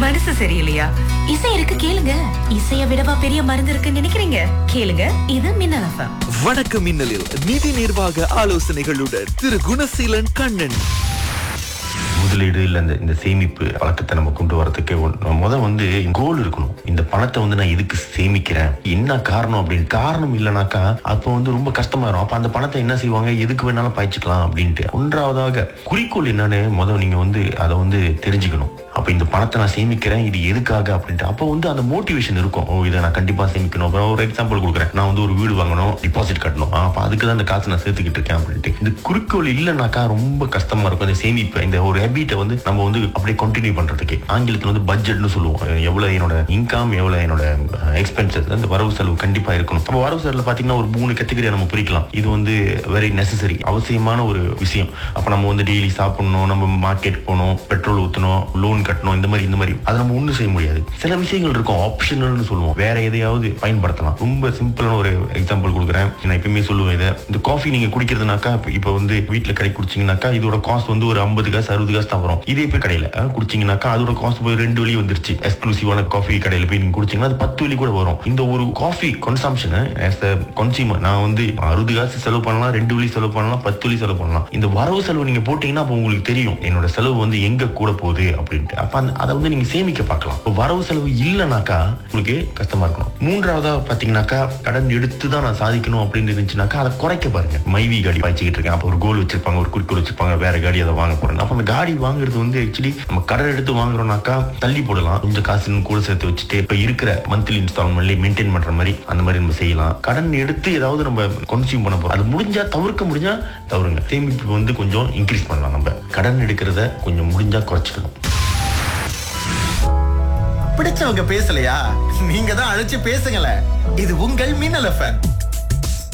மனசு சரியில்லையா இசை இருக்கு கேளுங்க இசைய விடவா பெரிய மருந்து இருக்குன்னு நினைக்கிறீங்க கேளுங்க இது மின்னல் எஃப்எம் வணக்கம் மின்னலில் நிதி நிர்வாக ஆலோசனைகளுடன் திரு குணசீலன் கண்ணன் முதலீடு இல்ல இந்த இந்த சேமிப்பு பழக்கத்தை நம்ம கொண்டு வரதுக்கு ஒண்ணு- முத வந்து கோல் இருக்கணும் இந்த பணத்தை வந்து நான் எதுக்கு சேமிக்கிறேன் என்ன காரணம் அப்படின்னு காரணம் இல்லைனாக்கா அப்போ வந்து ரொம்ப கஷ்டமா இருக்கும் அப்ப அந்த பணத்தை என்ன செய்வாங்க எதுக்கு வேணாலும் பாய்ச்சிக்கலாம் அப்படின்ட்டு ஒன்றாவதாக குறிக்கோள் என்னன்னு முத நீங்க வந்து அதை வந்து தெரிஞ்சுக்கணும் அப்ப இந்த பணத்தை நான் சேமிக்கிறேன் இது எதுக்காக அப்படின்ட்டு அப்போ வந்து அந்த மோட்டிவேஷன் இருக்கும் ஓ இதை நான் கண்டிப்பா சேமிக்கணும் அப்புறம் ஒரு எக்ஸாம்பிள் கொடுக்குறேன் நான் வந்து ஒரு வீடு வாங்கணும் டிபாசிட் கட்டணும் ஆ, அப்ப அதுக்கு தான் இந்த காசு நான் சேர்த்துக்கிட்டு இருக்கேன் அப்படின்ட்டு இந்த குறிக்கோள் இல்லைனாக்கா ரொம்ப கஷ்டமா இருக்கும் இந்த சேமிப்பு இந்த ஒரு ஹேபிட்டை வந்து நம்ம வந்து அப்படியே கண்டினியூ பண்றதுக்கு ஆங்கிலத்தில் வந்து பட்ஜெட்னு சொல்லுவோம் எவ்வளவு என்னோட இன்கம் எவ்வளவு என்னோட எக்ஸ்பென்சஸ் அந்த வரவு செலவு கண்டிப்பா இருக்கணும் அப்போ வரவு செலவுல பாத்தீங்கன்னா ஒரு மூணு கேட்டகரியா நம்ம பிரிக்கலாம் இது வந்து வெரி நெசசரி அவசியமான ஒரு விஷயம் அப்ப நம்ம வந்து டெய்லி சாப்பிடணும் நம்ம மார்க்கெட் போகணும் பெட்ரோல் ஊத்தணும் லோன் கட்டணும் இந்த மாதிரி இந்த மாதிரி அதை நம்ம ஒண்ணும் செய்ய முடியாது சில விஷயங்கள் இருக்கும் ஆப்ஷனல்னு சொல்லுவோம் வேற எதையாவது பயன்படுத்தலாம் ரொம்ப சிம்பிளான ஒரு எக்ஸாம்பிள் கொடுக்குறேன் நான் எப்பயுமே சொல்லுவேன் இதை இந்த காஃபி நீங்க குடிக்கிறதுனாக்கா இப்ப- இப்ப வந்து வீட்டுல கடை குடிச்சீங்கன்னாக்கா இதோட காஸ்ட் வந்து ஒரு ஐம்பது காசு அறுபது காசு தான் வரும் இதே போய் கடையில அஹ், குடிச்சீங்கன்னாக்கா அதோட காஸ்ட் போய் ரெண்டு வழி வந்துருச்சு எக்ஸ்க்ளூசிவான காஃபி கடையில போய் நீங்க குடிச்சீங்கன்னா அது பத்து வழி கூட வரும் இந்த ஒரு coffee consumption as a consumer நான் வந்து அறுபது காசு செலவு பண்ணலாம் ரெண்டு வழி செலவு பண்ணலாம் பத்து வழி செலவு பண்ணலாம் இந்த வரவு செலவு நீங்க போட்டீங்கன்னா அப்போ உங்களுக்கு தெரியும் என்னோட செலவு வந்து எங்க கூட போகுது அப்படின்ட்டு அப்ப அந்த அதை வந்து நீங்க சேமிக்க பார்க்கலாம் இப்ப வரவு செலவு இல்லைனாக்கா உங்களுக்கு கஷ்டமா இருக்கணும் மூன்றாவதா பாத்தீங்கன்னாக்கா கடன் எடுத்து தான் நான் சாதிக்கணும் அப்படின்னு இருந்துச்சுனாக்கா அதை குறைக்க பாருங்க மைவி காடி பாய்ச்சிக்கிட்டு இருக்கேன் அப்போ ஒரு கோல் வச்சிருப்பாங்க ஒரு குறிக்கோள் வச்சிருப்பாங்க வேற காடி அதை வாங்க போறேன் அப்ப அந்த காடி வாங்குறது வந்து ஆக்சுவலி நம்ம கடன் எடுத்து வாங்குறோம்னாக்கா தள்ளி போடலாம் கொஞ்சம் காசு இன்னும் கூட சேர்த்து வச்சுட்டு இப்ப இருக்கிற மந்த்லி இன்ஸ்டால்மெண்ட்லயே மெயின்டைன் பண்ற மாதிரி அந்த மாதிரி நம்ம செய்யலாம் கடன் எடுத்து ஏதாவது நம்ம கன்சியூம் பண்ண போறோம் அது முடிஞ்சா தவிர்க்க முடிஞ்சா தவறுங்க சேமிப்பு வந்து கொஞ்சம் இன்க்ரீஸ் பண்ணலாம் நம்ம கடன் எடுக்கிறத கொஞ்சம் முடிஞ்சா குறைச்சிக்கணும் பிடிச்சவங்க பேசலையா நீங்க தான் அழைச்சு பேசுங்களேன் இது உங்கள் மின்னல் எஃப்எம்